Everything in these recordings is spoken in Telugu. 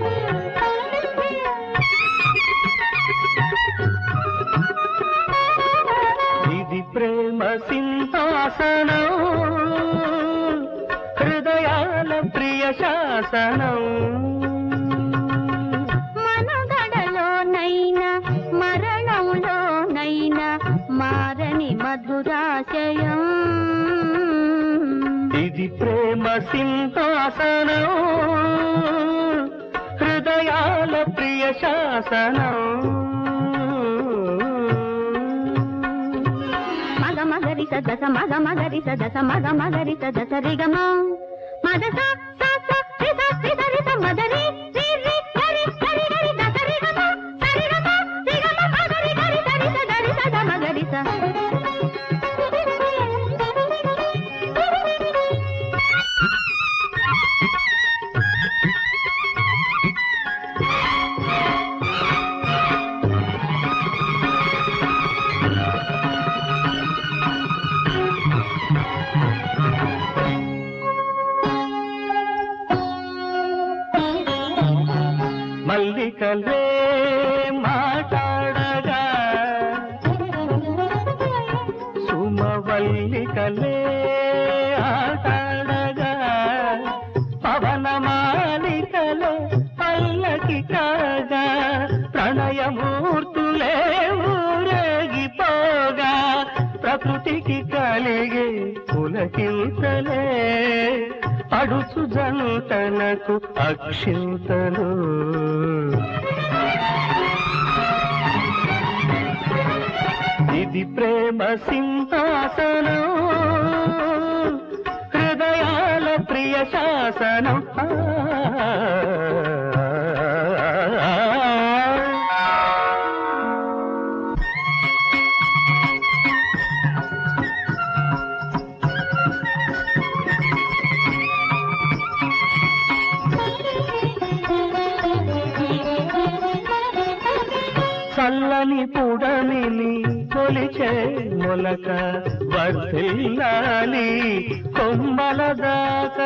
ఇది ప్రేమ సింహాసనం హృదయాల ప్రియ శాసనం మనగడలోనైనా మరణంలోనైనా మారని మధురాశయం ఇది ప్రేమ సింహాసనం హృదయాల ప్రియ శాసనం మగ మగరి సదస మగ మగరి సదస మగ మగరి సదస రిగమ మదస స స రి స రి స రి స మదరి రి రి గరి గరి గరి దస రిగమ సరి గమ రిగమ మగరి గరి సరి స గరి స ద మగరి స మల్లికలే మాట్లాడగా సుమవల్లికలే ఆటాడగా పవనమాలికలే పల్లకి కాగా ప్రణయమూర్తులే ఊరేగిపోగా ప్రకృతికి కలిగే పులకింతలే అడుచు జంటనకు అక్షింతలు ఇది ప్రేమ సింహాసనం హృదయాల ప్రియ శాసనం చల్లని పుడమిని కొలిచే మొలక వర్ధిల్లాలి కొమ్మల దాకా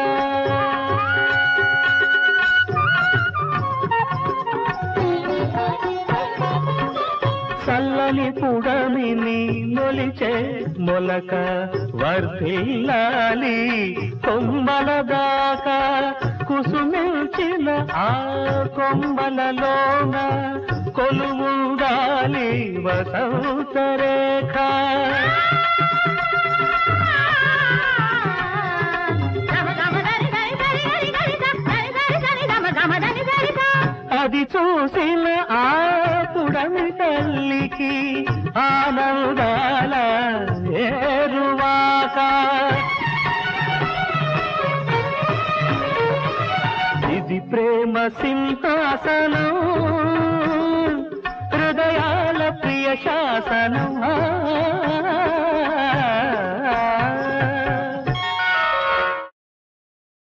చల్లని పుడమిని మొలిచే మొలక వర్ధిల్లాలి కొమ్మల దాకా కుసుమించిన ఆ కొమ్మలలోన కొలువుండాలి వసంత రేఖ గమ గమ దరి దరి దరి దరి దరి ద దరి దరి దరి గమ గమ దరి దరి ద అది చూసిన ఆ పుడమి తల్లికి ఆనందాల ఏరువాక ఇది ప్రేమ సింహాసనం హృదయాల ప్రియ శాసనం